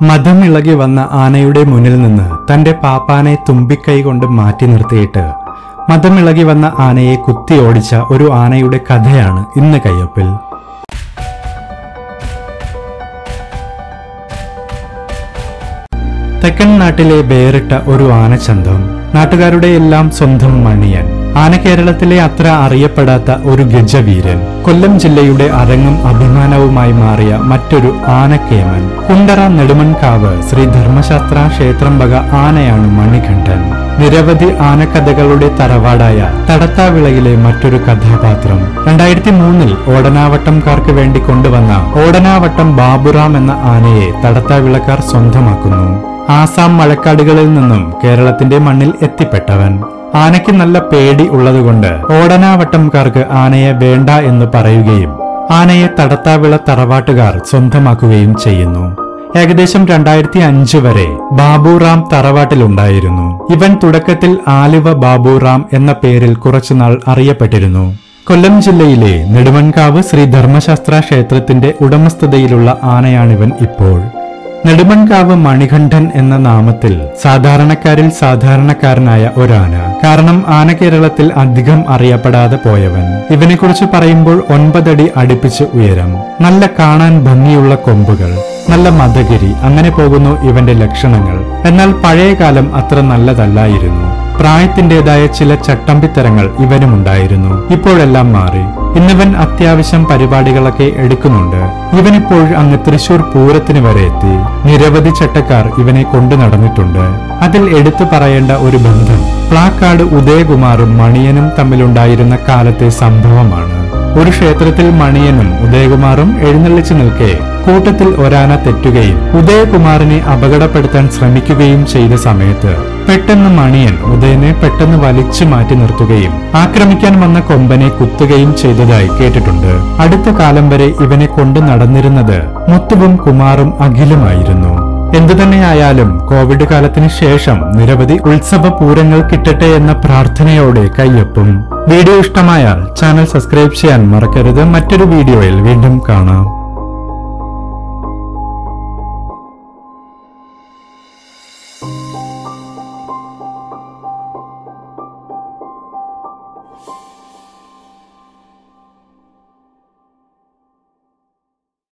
മതമിളകി വന്ന ആനയുടെ മുന്നിൽ നിന്ന് തന്റെ പാപ്പാനെ തുമ്പിക്കൈ കൊണ്ട് മാറ്റി നിർത്തിയിട്ട് മതമിളകി വന്ന ആനയെ കുത്തി ഓടിച്ച ഒരു ആനയുടെ കഥയാണ് ഇന്ന് കയ്യൊപ്പിൽ തെക്കൻ നാട്ടിലെ വേറിട്ട ഒരു ആനച്ചന്തം നാട്ടുകാരുടെ എല്ലാം സ്വന്തം മണിയൻ ആന കേരളത്തിലെ അത്ര അറിയപ്പെടാത്ത ഒരു ഗജവീരൻ കൊല്ലം ജില്ലയുടെ അരങ്ങും അഭിമാനവുമായി മാറിയ മറ്റൊരു ആനക്കേമൻ കുണ്ടറ നെടുമൺകാവ് ശ്രീ ധർമ്മശാസ്ത്ര ക്ഷേത്രം വക ആനയാണ് മണികണ്ഠൻ നിരവധി ആനക്കഥകളുടെ തറവാടായ തടത്താവിളയിലെ മറ്റൊരു കഥാപാത്രം രണ്ടായിരത്തി മൂന്നിൽ ഓടനാവട്ടംകാർക്ക് വേണ്ടി കൊണ്ടുവന്ന ഓടനാവട്ടം ബാബുറാം എന്ന ആനയെ തടത്താവിളക്കാർ സ്വന്തമാക്കുന്നു ആസാം മഴക്കാടുകളിൽ നിന്നും കേരളത്തിന്റെ മണ്ണിൽ എത്തിപ്പെട്ടവൻ ആനയ്ക്ക് നല്ല പേടി ഉള്ളതുകൊണ്ട് ഓടനാവട്ടംകാർക്ക് ആനയെ വേണ്ട എന്ന് പറയുകയും ആനയെ തടത്താവിള തറവാട്ടുകാർ സ്വന്തമാക്കുകയും ചെയ്യുന്നു ഏകദേശം രണ്ടായിരത്തി അഞ്ച് വരെ ബാബുറാം തറവാട്ടിലുണ്ടായിരുന്നു ഇവൻ തുടക്കത്തിൽ ആലുവ ബാബുറാം എന്ന പേരിൽ കുറച്ചുനാൾ അറിയപ്പെട്ടിരുന്നു കൊല്ലം ജില്ലയിലെ നെടുമൺകാവ് ശ്രീ ധർമ്മശാസ്ത്ര ക്ഷേത്രത്തിന്റെ ഉടമസ്ഥതയിലുള്ള ആനയാണിവൻ ഇപ്പോൾ നെടുമൺകാവ് മണികണ്ഠൻ എന്ന നാമത്തിൽ സാധാരണക്കാരിൽ സാധാരണക്കാരനായ ഒരാന കാരണം ആന കേരളത്തിൽ അധികം അറിയപ്പെടാതെ പോയവൻ ഇവനെക്കുറിച്ച് പറയുമ്പോൾ ഒൻപതടി അടുപ്പിച്ച് ഉയരം നല്ല കാണാൻ ഭംഗിയുള്ള കൊമ്പുകൾ നല്ല മതഗിരി അങ്ങനെ പോകുന്നു ഇവന്റെ ലക്ഷണങ്ങൾ എന്നാൽ പഴയ കാലം അത്ര നല്ലതല്ലായിരുന്നു പ്രായത്തിന്റേതായ ചില ചട്ടമ്പിത്തരങ്ങൾ ഇവനുമുണ്ടായിരുന്നു ഇപ്പോഴെല്ലാം മാറി ഇന്നിവൻ അത്യാവശ്യം പരിപാടികളൊക്കെ എടുക്കുന്നുണ്ട് ഇവനിപ്പോൾ അങ്ങ് തൃശൂർ പൂരത്തിന് വരെ എത്തി നിരവധി ചട്ടക്കാർ ഇവനെ കൊണ്ടു നടന്നിട്ടുണ്ട് അതിൽ എടുത്തു പറയേണ്ട ഒരു ബന്ധം പ്ലാക്കാട് ഉദയകുമാറും മണിയനും തമ്മിലുണ്ടായിരുന്ന കാലത്തെ സംഭവമാണ് ഒരു ക്ഷേത്രത്തിൽ മണിയനും ഉദയകുമാറും എഴുന്നള്ളിച്ചു നിൽക്കെ കൂട്ടത്തിൽ ഒരാന തെറ്റുകയും ഉദയകുമാറിനെ അപകടപ്പെടുത്താൻ ശ്രമിക്കുകയും ചെയ്ത സമയത്ത് പെട്ടെന്ന് മണിയൻ ഉദയനെ പെട്ടെന്ന് വലിച്ചു മാറ്റി നിർത്തുകയും ആക്രമിക്കാൻ വന്ന കൊമ്പനെ കുത്തുകയും ചെയ്തതായി കേട്ടിട്ടുണ്ട് അടുത്ത കാലം വരെ ഇവനെ കൊണ്ടു നടന്നിരുന്നത് മുത്തുവും കുമാറും അഖിലുമായിരുന്നു എന്തുതന്നെയായാലും കോവിഡ് കാലത്തിന് ശേഷം നിരവധി ഉത്സവ പൂരങ്ങൾ കിട്ടട്ടെ എന്ന പ്രാർത്ഥനയോടെ കയ്യൊപ്പും വീഡിയോ ഇഷ്ടമായാൽ ചാനൽ സബ്സ്ക്രൈബ് ചെയ്യാൻ മറക്കരുത് മറ്റൊരു വീഡിയോയിൽ വീണ്ടും കാണാം